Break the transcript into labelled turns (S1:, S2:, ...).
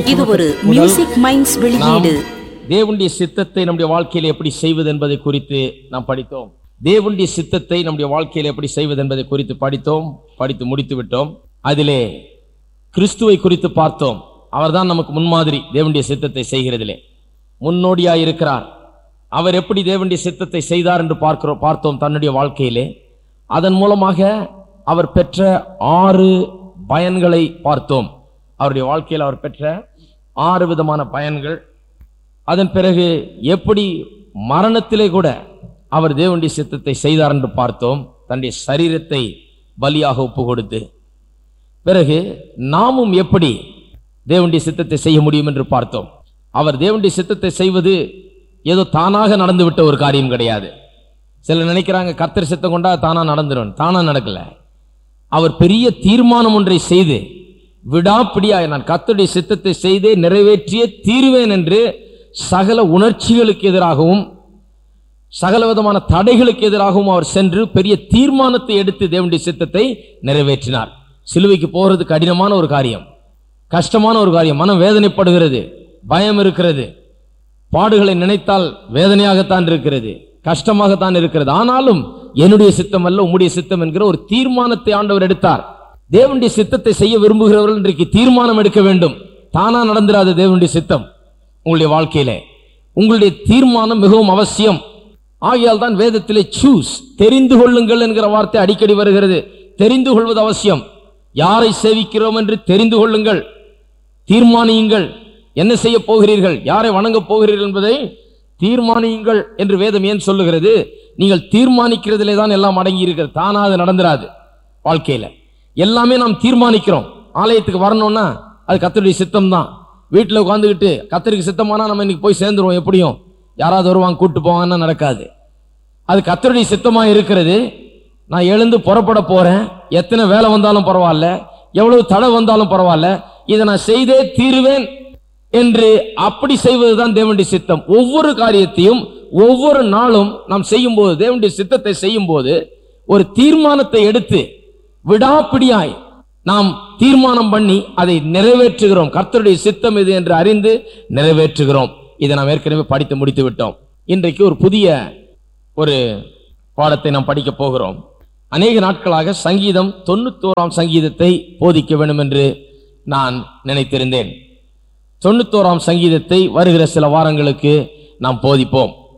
S1: இது ஒரு music minds வெளியீடு
S2: தேவனுடைய சித்தத்தை நம்முடைய வாழ்க்கையில் எப்படி செய்வது என்பதை குறித்து நாம் படித்தோம் தேவனுடைய சித்தத்தை நம்முடைய வாழ்க்கையில் எப்படி செய்வது என்பதை குறித்து படித்தோம் படித்து முடித்து விட்டோம் அதிலே கிறிஸ்துவை குறித்து பார்த்தோம் அவர்தான் நமக்கு முன்மாதிரி தேவனுடைய சித்தத்தை செய்கிறதிலே முன்னோடியாய் இருக்கிறார் அவர் எப்படி தேவனுடைய சித்தத்தை செய்தார் என்று பார்க்கிறோம் பார்த்தோம் தன்னுடைய வாழ்க்கையிலே அதன் மூலமாக அவர் பெற்ற ஆறு பயன்களை பார்த்தோம் அவருடைய வாழ்க்கையில் அவர் பெற்ற ஆறு விதமான பயன்கள் அதன் பிறகு எப்படி மரணத்திலே கூட அவர் தேவனுடைய சித்தத்தை செய்தார் என்று பார்த்தோம் தன்னுடைய சரீரத்தை பலியாக ஒப்பு கொடுத்து பிறகு நாமும் எப்படி தேவனுடைய சித்தத்தை செய்ய முடியும் என்று பார்த்தோம் அவர் தேவனுடைய சித்தத்தை செய்வது ஏதோ தானாக நடந்துவிட்ட ஒரு காரியம் கிடையாது சிலர் நினைக்கிறாங்க கர்த்தர் சித்தம் கொண்டா தானா நடந்துடும் தானா நடக்கல அவர் பெரிய தீர்மானம் ஒன்றை செய்து விடாப்பிடியாய் நான் கர்த்தருடைய சித்தத்தை செய்தே நிறைவேற்றியே தீருவேன் என்று சகல உணர்ச்சிகளுக்கு எதிராகவும் சகல விதமான தடைகளுக்கு எதிராகவும் அவர் சென்று பெரிய தீர்மானத்தை எடுத்து தேவனுடைய சித்தத்தை நிறைவேற்றினார் சிலுவைக்கு போகிறது கடினமான ஒரு காரியம் கஷ்டமான ஒரு காரியம் மனம் வேதனைப்படுகிறது பயம் இருக்கிறது பாடுகளை நினைத்தால் வேதனையாகத்தான் இருக்கிறது கஷ்டமாகத்தான் இருக்கிறது ஆனாலும் என்னுடைய சித்தம் அல்ல உம்முடைய சித்தம் என்கிற ஒரு தீர்மானத்தை ஆண்டவர் எடுத்தார் தேவனுடைய சித்தத்தை செய்ய விரும்புகிறவர்கள் இன்றைக்கு தீர்மானம் எடுக்க வேண்டும் தானா நடந்துராது தேவனுடைய சித்தம் உங்களுடைய வாழ்க்கையிலே உங்களுடைய தீர்மானம் மிகவும் அவசியம் ஆகையால் தான் வேதத்திலே சூஸ் தெரிந்து கொள்ளுங்கள் என்கிற வார்த்தை அடிக்கடி வருகிறது தெரிந்து கொள்வது அவசியம் யாரை சேவிக்கிறோம் என்று தெரிந்து கொள்ளுங்கள் தீர்மானியுங்கள் என்ன செய்ய போகிறீர்கள் யாரை வணங்கப் போகிறீர்கள் என்பதை தீர்மானியுங்கள் என்று வேதம் ஏன் சொல்லுகிறது நீங்கள் தீர்மானிக்கிறதிலே தான் எல்லாம் அடங்கி இருக்கிறது தானா அது நடந்துராது வாழ்க்கையில எல்லாமே நாம் தீர்மானிக்கிறோம் ஆலயத்துக்கு வரணும்னா அது கத்தருடைய சித்தம் தான் வீட்டில் உட்காந்துக்கிட்டு கத்தருக்கு சித்தமானா நம்ம இன்னைக்கு போய் சேர்ந்துருவோம் எப்படியும் யாராவது வருவாங்க கூட்டு போவாங்கன்னா நடக்காது அது கத்தருடைய சித்தமா இருக்கிறது நான் எழுந்து புறப்பட போறேன் எத்தனை வேலை வந்தாலும் பரவாயில்ல எவ்வளவு தடை வந்தாலும் பரவாயில்ல இதை நான் செய்தே தீருவேன் என்று அப்படி செய்வதுதான் தேவனுடைய சித்தம் ஒவ்வொரு காரியத்தையும் ஒவ்வொரு நாளும் நாம் செய்யும்போது தேவனுடைய சித்தத்தை செய்யும்போது ஒரு தீர்மானத்தை எடுத்து விடாப்பிடியாய் நாம் தீர்மானம் பண்ணி அதை நிறைவேற்றுகிறோம் கர்த்தருடைய சித்தம் இது என்று அறிந்து நிறைவேற்றுகிறோம் இதை நாம் ஏற்கனவே படித்து முடித்து விட்டோம் இன்றைக்கு ஒரு புதிய ஒரு பாடத்தை நாம் படிக்க போகிறோம் அநேக நாட்களாக சங்கீதம் தொண்ணூத்தோராம் சங்கீதத்தை போதிக்க வேண்டும் என்று நான் நினைத்திருந்தேன் தொண்ணூத்தோராம் சங்கீதத்தை வருகிற சில வாரங்களுக்கு நாம் போதிப்போம்